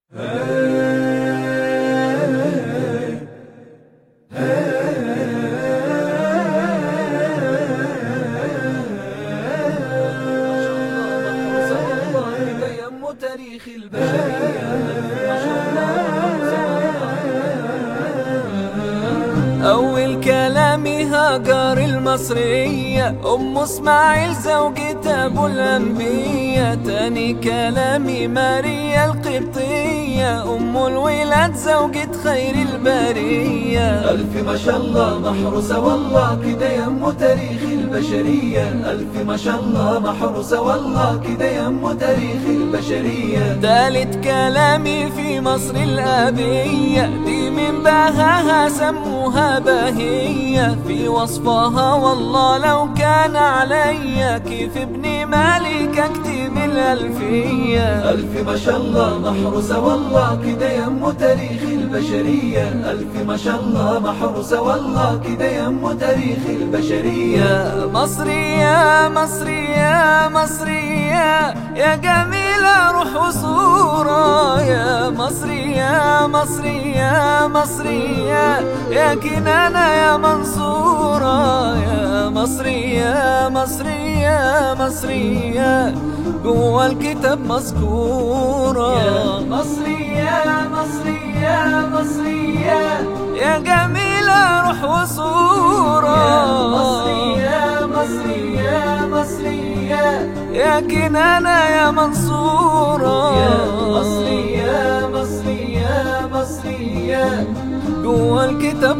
تاريخ البشرية أول كلامي هاجر المصرية أم اسماعيل زوجة أبو الأنبياء تاني كلامي ماريا القبطية أم الولاد زوجة خير البرية ألف ما شاء الله محروسة والله كده يم تاريخ البشرية ألف ما شاء الله محروسة والله كده يم تاريخ البشرية تالت كلامي في مصر الأبية دي من بهاها سموها بهية في وصفها والله لو كان عليا كيف ابني مالك اكتب الألفية ألف ما شاء الله محروسة والله كده يم تاريخ البشرية ألف ما شاء الله محروسة والله كده يم تاريخ البشرية يا مصري يا مصري يا مصري يا يا جميلة روح وصورة يا مصري يا مصري يا مصري يا يا كنانة يا منصورة يا مصري يا مصري يا مصري يا جوا الكتاب مذكورة يا مصري يا مصري يا مصري يا يا جميلة روح وصورة يا مصري يا مصري يا مصري يا يا كنانة يا منصورة يا مصري يا مصري يا مصري يا جوا الكتاب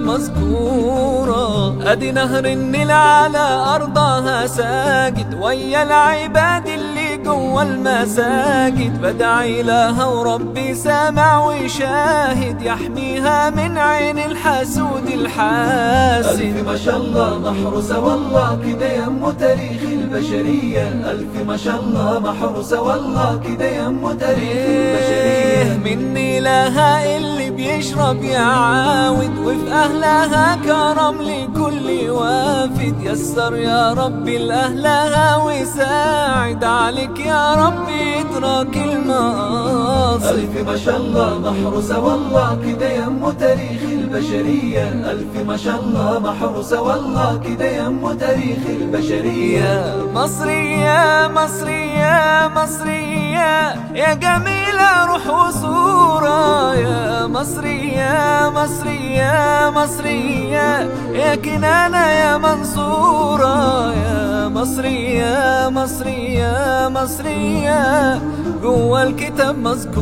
مذكورة ادي نهر النيل على ارضها ساجد ويا العباد اللي جوا المساجد بدعي لها وربي سامع وشاهد يحميها من عين الحسود الحاسد ألف ما شاء الله محروسة والله كده يم تاريخ البشرية ألف ما شاء الله محروسة والله كده يم تاريخ إيه البشرية مني لها اللي بيشرب يعاود وفي أهلها كرم لكل وافد يسر يا ربي لأهلها وساعد عليك يا ربي إدراك المقاصد ألف ما شاء الله محروسة والله كده يم تاريخ البشرية ألف ما شاء الله محروسة والله كده يم تاريخ البشرية يا مصري يا مصري يا مصري يا يا جميلة روح وصورة يا مصري يا مصري يا مصري يا يا كنانة يا منصورة يا مصري يا مصري يا مصري يا جوا الكتاب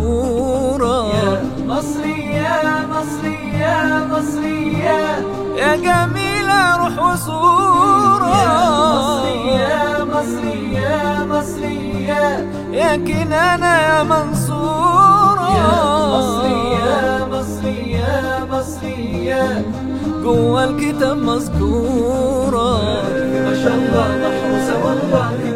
مذكورة يا مصري يا مصري يا مصري يا يا جميلة روح وصورة يا مصري يا مصري يا مصري يا يا كنانة يا منصورة يا مصري يا مصري يا مصري يا جوا الكتاب مذكورة ما شاء الله محروسة والله